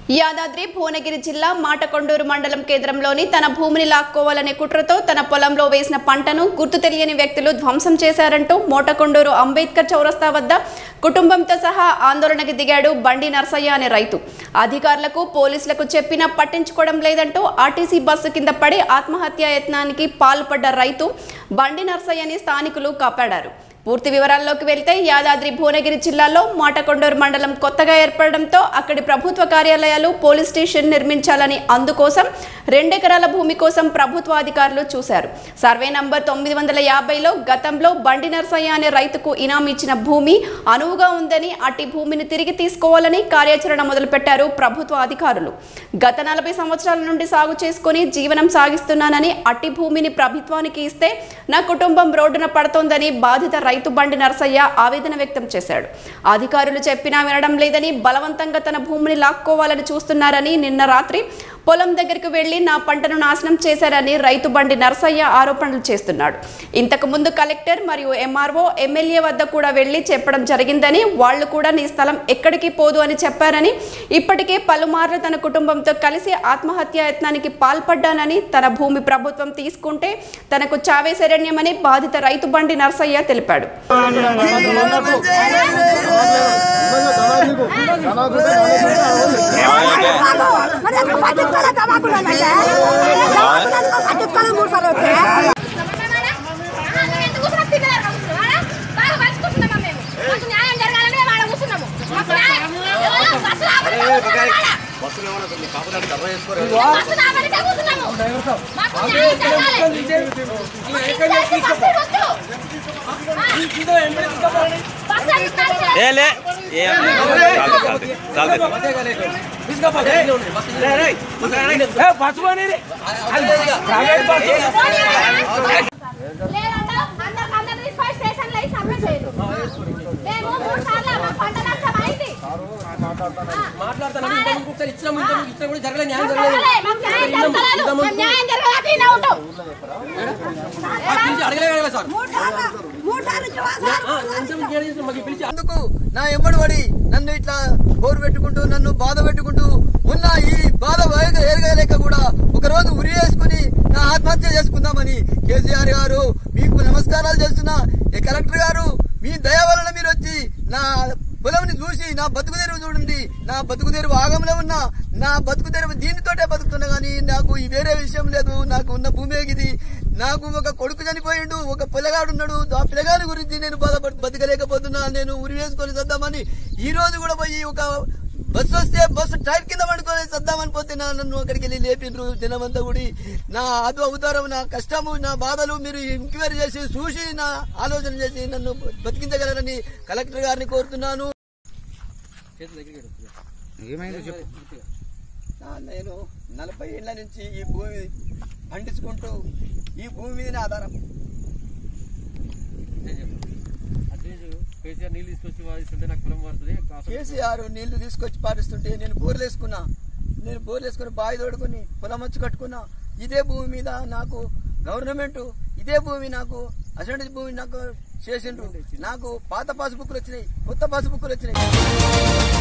యాదాద్రి భువనగిరి జిల్లా మాటకొండూరు మండలం కేంద్రంలోని తన భూమిని లాక్కోవాలనే కుట్రతో తన పొలంలో వేసిన పంటను గుర్తు తెలియని వ్యక్తులు ధ్వంసం చేశారంటూ మోటకొండూరు అంబేద్కర్ చౌరస్తా వద్ద కుటుంబంతో సహా ఆందోళనకు దిగాడు బండి నర్సయ్య అనే రైతు అధికారులకు పోలీసులకు చెప్పినా పట్టించుకోవడం లేదంటూ ఆర్టీసీ బస్సు కింద పడి ఆత్మహత్యా యత్నానికి పాల్పడ్డ రైతు బండి నర్సయ్యని స్థానికులు కాపాడారు పూర్తి వివరాల్లోకి వెళ్తే యాదాద్రి భువనగిరి జిల్లాలో మాటకొండూరు మండలం కొత్తగా ఏర్పడడంతో అక్కడి ప్రభుత్వ కార్యాలయాలు పోలీస్ స్టేషన్ నిర్మించాలని అందుకోసం రెండెకరాల భూమి కోసం ప్రభుత్వ అధికారులు చూశారు సర్వే నంబర్ తొమ్మిది వందల యాభైలో గతంలో బండి నర్సయ్య అనే రైతుకు ఇనాం ఇచ్చిన భూమి అనువుగా ఉందని అట్టి భూమిని తిరిగి తీసుకోవాలని కార్యాచరణ మొదలుపెట్టారు ప్రభుత్వ అధికారులు గత నలభై సంవత్సరాల నుండి సాగు చేసుకుని జీవనం సాగిస్తున్నానని అట్టి భూమిని ప్రభుత్వానికి ఇస్తే నా కుటుంబం రోడ్డున పడుతోందని బాధిత రైతు బండి నర్సయ్య ఆవేదన వ్యక్తం చేశాడు అధికారులు చెప్పినా వినడం లేదని బలవంతంగా తన భూమిని లాక్కోవాలని చూస్తున్నారని నిన్న రాత్రి పొలం దగ్గరికి వెళ్లి నా పంటను నాశనం చేశారని రైతు బండి నర్సయ్య ఆరోపణలు చేస్తున్నాడు ఇంతకు ముందు కలెక్టర్ మరియు ఎంఆర్ఓ ఎమ్మెల్యే వద్ద కూడా వెళ్లి చెప్పడం జరిగిందని వాళ్ళు కూడా నీ స్థలం ఎక్కడికి పోదు అని చెప్పారని ఇప్పటికే పలుమార్లు తన కుటుంబంతో కలిసి ఆత్మహత్యా యత్నానికి పాల్పడ్డానని తన భూమి ప్రభుత్వం తీసుకుంటే తనకు చావే శరణ్యమని బాధిత రైతు బండి నర్సయ్య తెలిపాడు మరి అసలు పట్టించుకోలే దవాఖానాలంటే. దవాఖానాలకు పట్టించుకోలే మూడు సార్లు వచ్చే. ఏ లే ఏ చాలు చాలు మాట్లాడతాను ఇంతకు ఒకసారి ఇచ్చినాము ఇంతకు ఇచ్చినా కూడా జరగలేదు న్యాయం జరగలేదు ఆ, పిలిచి అడగలేదు కదా సార్ మూడు సార్లు మూడు సార్లు జవాబు ఆ, ఇంతకు ఇంకేం చేసినా మాకు పిలిచి అందుకు నా ఎమ్మడి పడి నన్ను ఇట్లా బోరు పెట్టుకుంటూ నన్ను బాధ పెట్టుకుంటూ ఉన్న ఈ బాధ ఎరగలేక కూడా ఒక రోజు ఉరి వేసుకుని నా ఆత్మహత్య చేసుకుందామని కేసీఆర్ గారు మీకు నమస్కారాలు చేస్తున్నా ఏ కలెక్టర్ గారు మీ దయ వలన మీరు వచ్చి నా పొలంని చూసి నా బతుకు తెరువు చూడండి నా బతుకు తెరువు ఆగంలో ఉన్నా నా బతుకు తెరువు దీనితోటే బతుకుతున్నా గానీ నాకు ఈ వేరే విషయం లేదు నాకు ఉన్న భూమి ఇది నాకు ఒక కొడుకు చనిపోయిండు ఒక పిల్లగాడు ఉన్నాడు ఆ పిల్లగాడి గురించి నేను బాధపడి బతకలేకపోతున్నా నేను ఉరి వేసుకొని చద్దామని ఈ రోజు కూడా పోయి ఒక బస్సు వస్తే బస్సు టైర్ కింద పడుకొని చద్దామని పోతే నా- నన్ను అక్కడికి వెళ్ళి లేపిండ్రు జనమంతా కూడా నా అదు అవతారం నా కష్టము నా బాధలు మీరు ఎంక్వైరీ చేసి చూసి నా ఆలోచన చేసి నన్ను బతికించగలరని కలెక్టర్ గారిని కోరుతున్నాను నా- నేను నలభై ఏళ్ల నుంచి ఈ భూమి పండించుకుంటూ ఈ భూమి మీదనే ఆధారం కేసీఆర్ నీళ్ళు తీసుకొచ్చి వాడిస్తుంటే నాకు పొలం పడుతుంది కేసీఆర్ నీళ్లు తీసుకొచ్చి పాటిస్తుంటే నేను బోర్లు వేసుకున్నా నేను బోర్లు వేసుకుని బావి తోడుకుని పొలం వచ్చి కట్టుకున్నా ఇదే భూమి మీద నాకు గవర్నమెంట్ ఇదే భూమి నాకు అసెంబ్లీ భూమి నాకు చేసిండ్రు నాకు పాత పాస్ బుక్లు వచ్చినాయి కొత్త పాస్ బుక్లు వచ్చినాయి